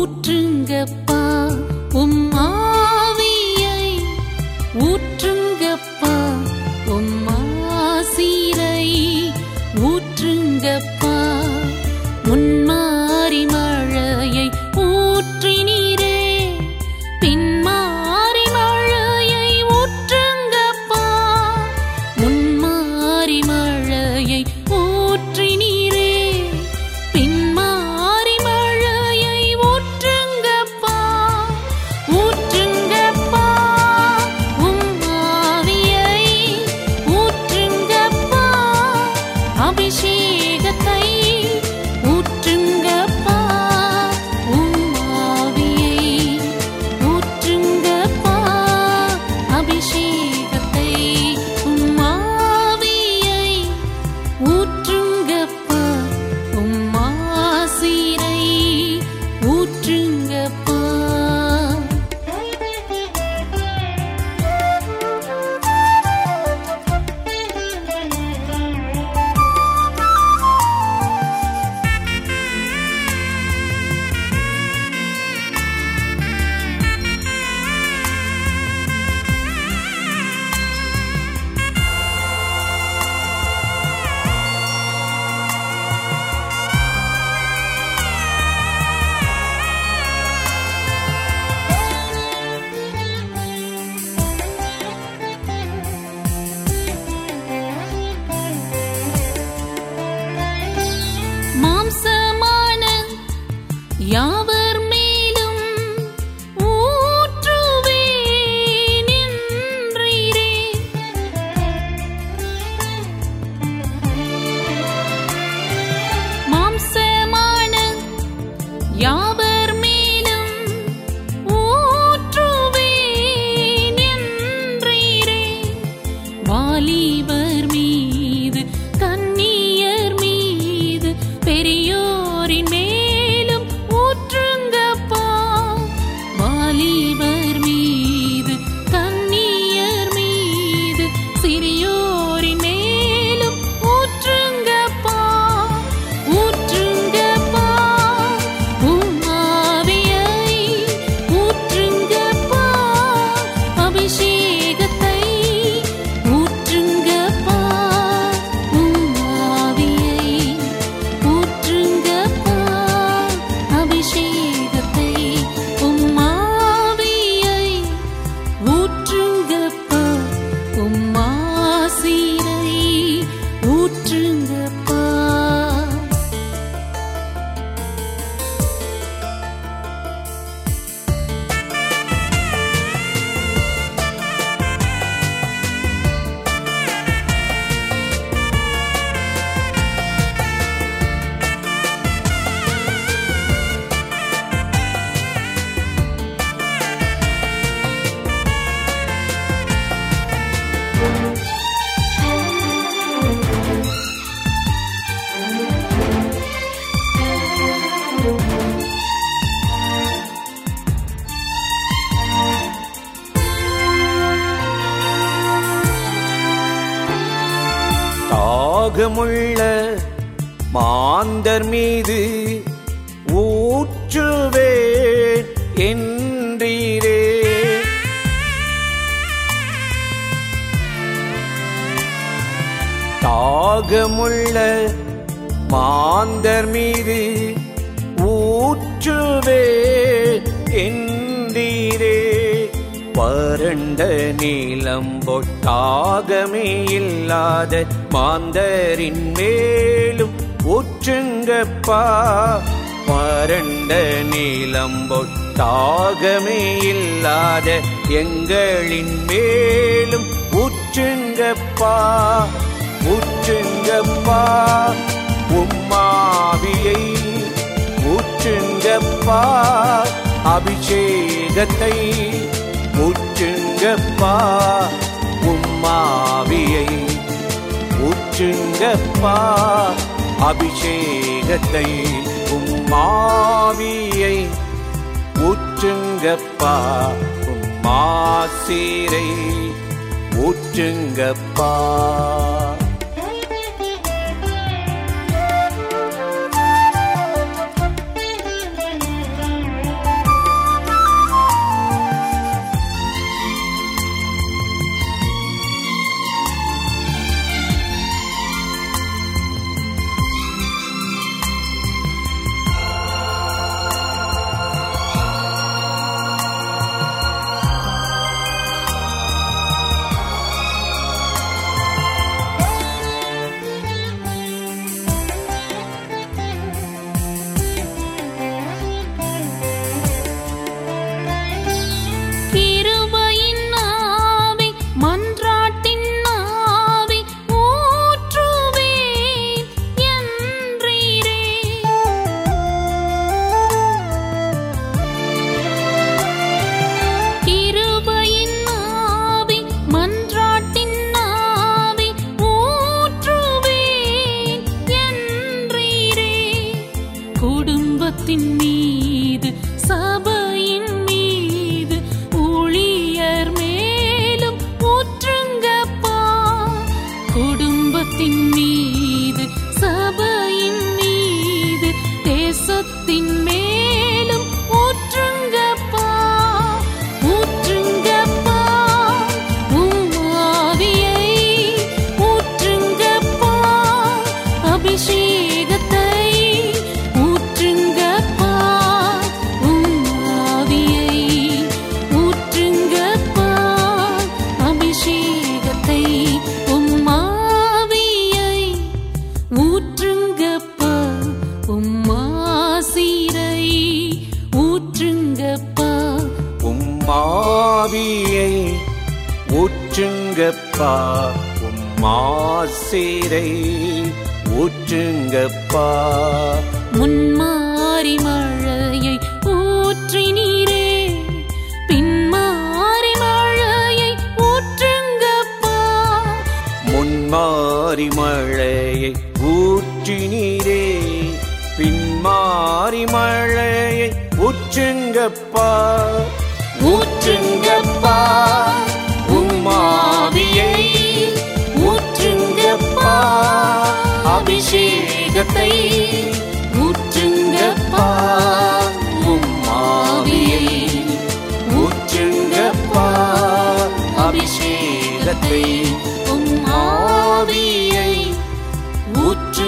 ஊற்றுங்கப்பா உம் ஆவியை ஊற்றுங்கப்பா உம் ஆசிரை ஊற்றுங்கப்பா முன்மாறி மழையை ஊற்றினீரே பின்மாறி மழையை ஊற்றுங்கப்பா முன்மாறி மழையை ஊற்றினீரே பின்மாறி மழையை ஊற்றுங்கப்பா ஊற்றுங்கப்பா உம் ஆவியை ஊற்றுங்கப்பா அபிஷேகத்தை ஊற்றுங்கப்பா உம் ஆவியை ஊற்றுங்கப்பா அபிஷேகத்தை உம் ஆவியை ஊற்றுங்கப்பா உம் ஆசிரை ஊற்றுங்கப்பா மாம்சமான யாவர் மேலும் ஊற்றுவேன் என்றீரே மாம்சமான யாவர் மேலும் ஊற்றுவேன் என்றீரே வாலிபர் மீது கன்னியர் மீது பெரியோரின் மேலும் ஊற்றுங்கப்பா வாலிபர் மீது கன்னியர் மீது சிறியோரின் மேலும் ஊற்றுங்கப்பா ஊற்றுங்கப்பா உம் ஆவியை ஊற்றுங்கப்பா அபிஷேகத்தை ஊற்றுங்கப்பா உம் ஆவியை ஊற்றுங்கப்பா அபிஷேகத்தை உம் ஆவியை ஊற்றுங்கப்பா உம் ஆசிரை ஊற்றுங்கப்பா தாகமுள்ள மாந்தர் மீது ஊற்றுவேன் என்றீரே தாகமுள்ள மாந்தர் மீது ஊற்றுவேன் என்றீரே வறண்ட நீளம் பொட்டாகமே இல்லாத மாந்தரின் மேலும் ஊற்றுங்கப்பா வறண்ட நீளம் பொட்டாகமே இல்லாத எங்களின் மேலும் ஊற்றுங்கப்பா ஊற்றுங்கப்பா உம்மாவியை ஊற்றுங்கப்பா அபிஷேகத்தை ஊற்றுங்கப்பா உம்மாவியை ஊற்றுங்கப்பா அபிஷேகத்தை உம்மாவியை ஊற்றுங்கப்பா உம்மாசீரை ஊற்றுங்கப்பா சபையின் மீது ஊழியர் மேலும் ஊற்றுங்கப்பா குடும்பத்தின் மீது சபையின் மீது தேசத்தின் மேலும் ஊற்றுங்கப்பா ஊற்றுங்கப்பா உம் ஆவியை ஊற்றுங்கப்பா அபிஷேகத்தை ஊற்றுங்கப்பா உம் ஆவியை ஊற்றுங்கப்பா அபிஷேகத்தை உம் ஆவியை ஊற்றுங்கப்பா உம் ஆசிரை ஊற்றுங்கப்பா உம்மாவியை ஊற்றுங்கப்பா உம்மாசிரை ஊற்றுங்கப்பா முன்மாறி மழையை ஊற்றினீரே பின்மாறி மழையை ஊற்றுங்கப்பா முன்மாறி மழையை ஊற்றினீரே பின்மாறி மழையை ஊற்றுங்கப்பா ஊற்றுங்கப்பா உம்மாவியை ஊற்றுங்கப்பா அபிஷேகத்தை ஊற்றுங்கப்பா உம்மாவியை ஊற்றுங்கப்பா அபிஷேகத்தை உம் ஆவியை ஊற்று